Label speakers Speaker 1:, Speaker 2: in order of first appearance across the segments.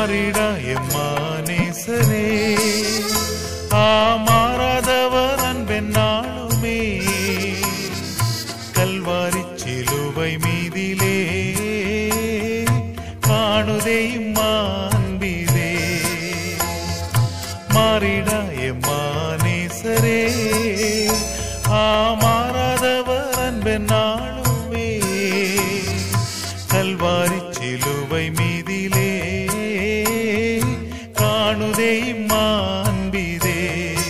Speaker 1: மாறிடா எம்மானேசரே ஆ மாறாதவர் அன்பென் நாளுமே கல்வாரி சிலுவை மீதிலே காணுதே இம்மான்பிதே மாறிடா எம்மானேசரே ஆ மாறாதவர் அன்பென் நாளுமே கல்வாரி சிலுவை மீதிலே காணுதே மாண்பிதே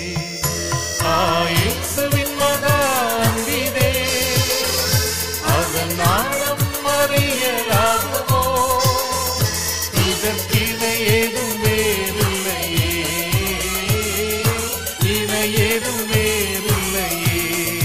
Speaker 1: ஆயுசுவின் மகான்பிதே அதன் நாளம் அறியலாகுமோ இதற்கிணை ஏதும் வேறில்லையே இணை ஏதும் வேறில்லையே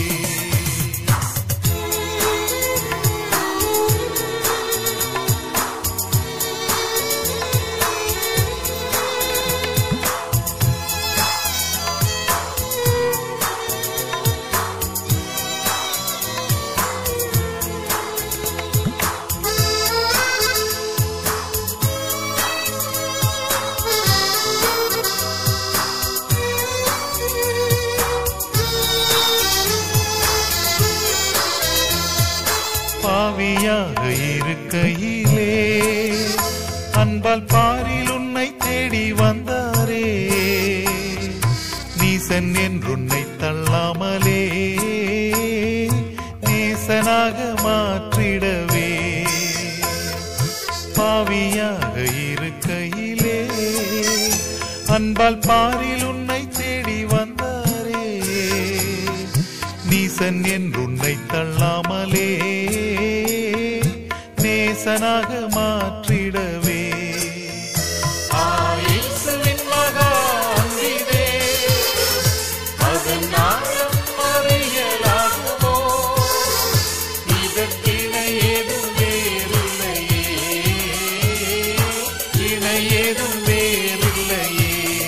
Speaker 1: பாவியாக இருக்கையிலே அன்பால் பாரில் உன்னை தேடி வந்தாரே நீசன் என்றுன்னை தள்ளாமலே நேசனாக மாற்றிடவே பாவியாக இருக்கையிலே அன்பால் பாரில் உன்னை தேடி வந்தாரே நீசன் என்றுன்னை தள்ளாமலே நேசனாக மாற்றிடவே ஆயிசுவின் மகான்பிதே, அதன் நாளம் அறியலாகுமோ? இதற்கிணை ஏதும் வேறில்லையே, இணை ஏதும் வேறில்லையே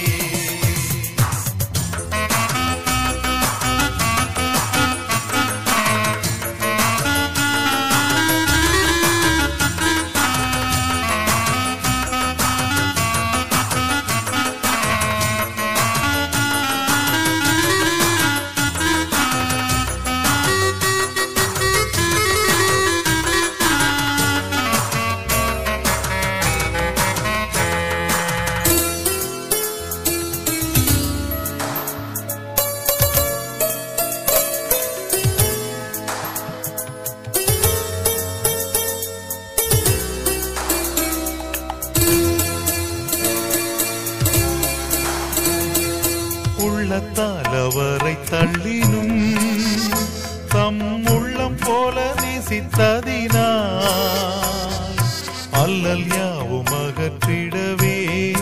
Speaker 1: உள்ளத்தால் அவரை தள்ளினும் தம் உள்ளம் போல நேசித்ததினால் அல்லல் யாவும் அகற்றிடவே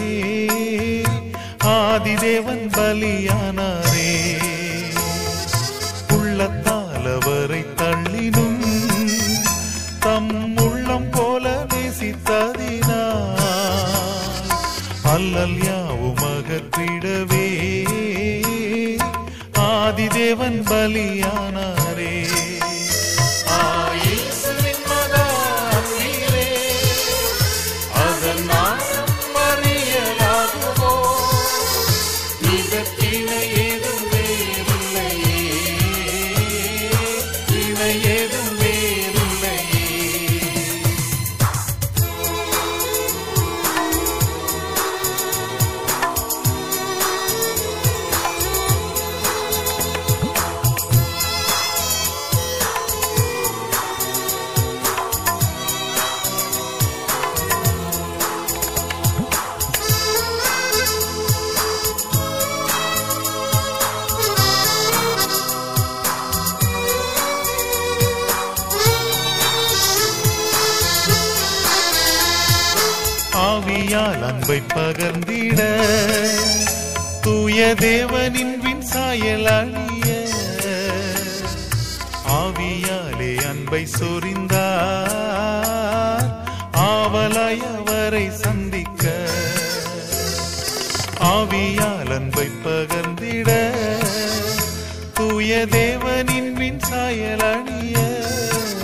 Speaker 1: ஆதிதேவன் பலியானாரே உள்ளத்தால் அவரை தள்ளினும் தம் உள்ளம் போல நேசித்ததினால் அல்லல் யாவும் அகற்றிடவே ஆதிதேவன் பலியானாரே ஆயிசுவின் மகான்பிலே, அதன் நாளம் அறியலாகுமோ? இதற்கிணை ஏதும் வேறில்லையே, இணை ஏதும் வேறில்லையே ஆவியால் அன்பை பகர்ந்திட தூய தேவனின் வின் சாயல் அழிய ஆவியாலே அன்பை சொரிந்தார் ஆவலாய் அவரை சந்திக்க ஆவியால் அன்பை பகர்ந்திட தூய தேவனின் வின் சாயல் அணிய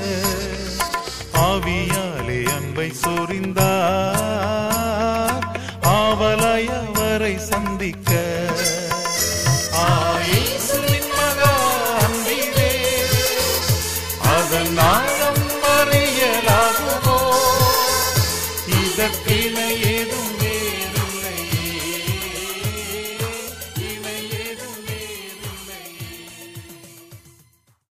Speaker 1: ஆவியாலே அன்பை சொரிந்தார் அதன் ஆழம் அறியலாகுமோ இதற்கினையே